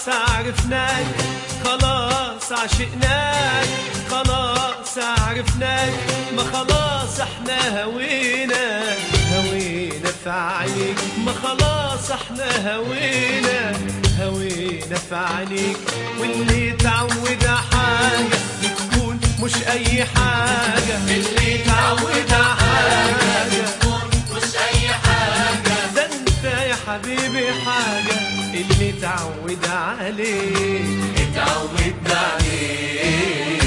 خلاص عرفناك خلاص عشقناك خلاص عرفناك ما خلاص احنا هوينا هوينا في عينيك ما خلاص احنا هوينا هوينا في عينيك واللي تعود حاجة بتكون مش أي حاجة اللي تعود حاجة مش اي حاجة ده انت يا حبيبي حاجة اللي تعود عليه اتعودنا عليه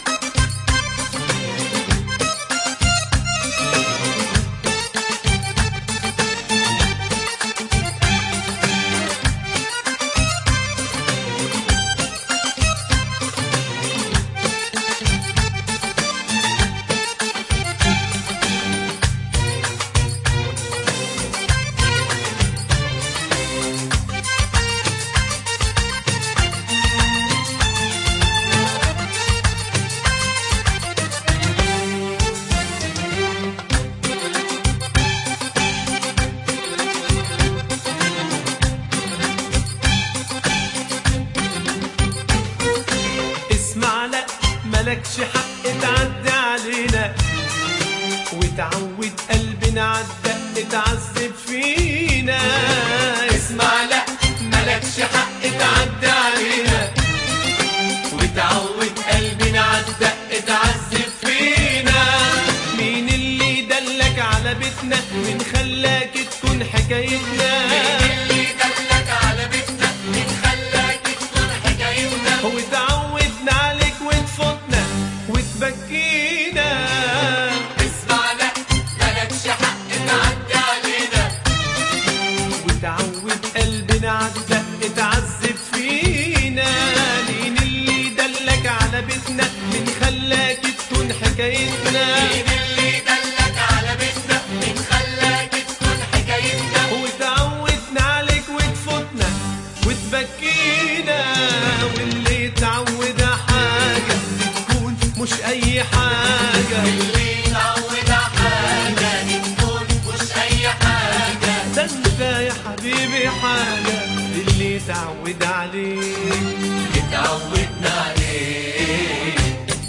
اسمع لا ملكش حق تعدي علينا وتعود قلبنا عالدق تعذب فينا اسمع لا ملكش حق تعدي علينا وتعود قلبنا عالدق تعذب فينا مين اللي دلك على بيتنا من خلاك تكون حكايتنا اللي دلك على بيتنا مين خلاك تكون حكايتنا وتعودنا عليك وتفوتنا وتبكينا اسمع لا مالكش حق تعدي علينا وتعود قلبنا عالدق تعذب فينا مين اللي دلك على بيتنا من خلاك تكون حكايتنا مين اللي دلك على بيتنا مين خلاك تكون حكايتنا وتعودنا عليك وتفوتنا وتبكينا واللي تعود حاجة تكون مش أي حاجة اللي تعود حاجة تكون مش أي حاجة ده انت يا حبيبي حاجة اللي تعود عليك اتعودنا عليه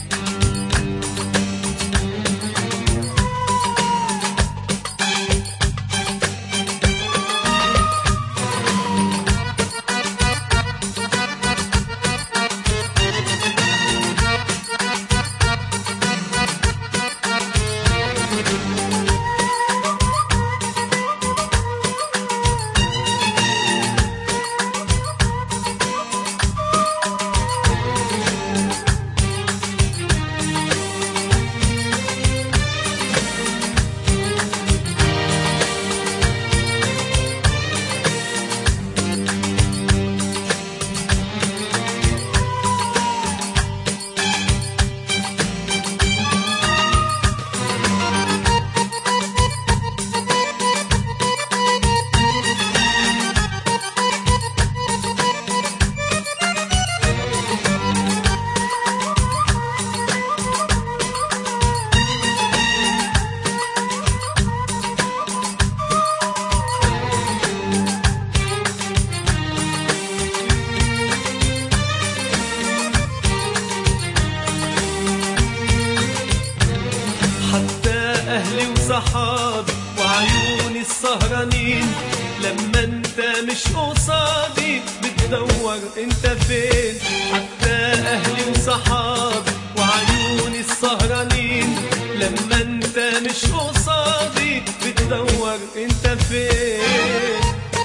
حتى أهلي وصحابي وعيوني السهرانين لما انت مش قصادي بتدور انت فين حتى أهلي وصحابي وعيوني السهرانين لما انت مش قصادي بتدور انت فين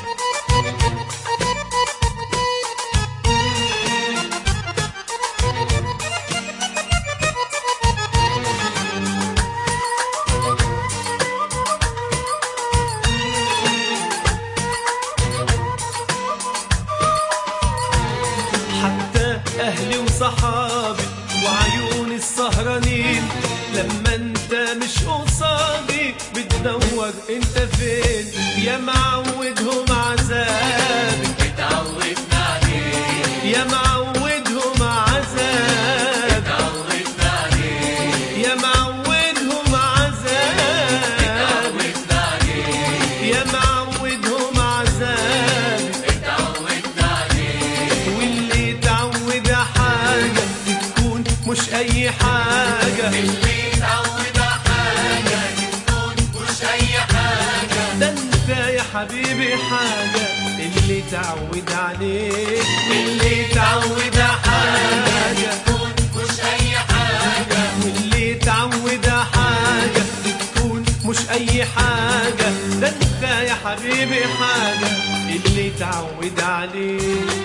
حتى أهلي وصحابي وعيوني السهرانين لما انت مش قصادي بتدور انت فين يا معودهم عذابي اتعودنا عليه يا معودهم عذابي اتعودنا عليه يا معودهم عذابي اتعودنا عليه يا معودهم عذابي اتعودنا عليه مش اي حاجة اللي تعود حاجة تكون مش أي حاجة ده انت يا حبيبي حاجة اللي تعود عليك اللي تعود حاجة تكون مش أي حاجة واللي تعود حاجة تكون مش أي حاجة ده أنت يا حبيبي حاجة اللي تعود عليه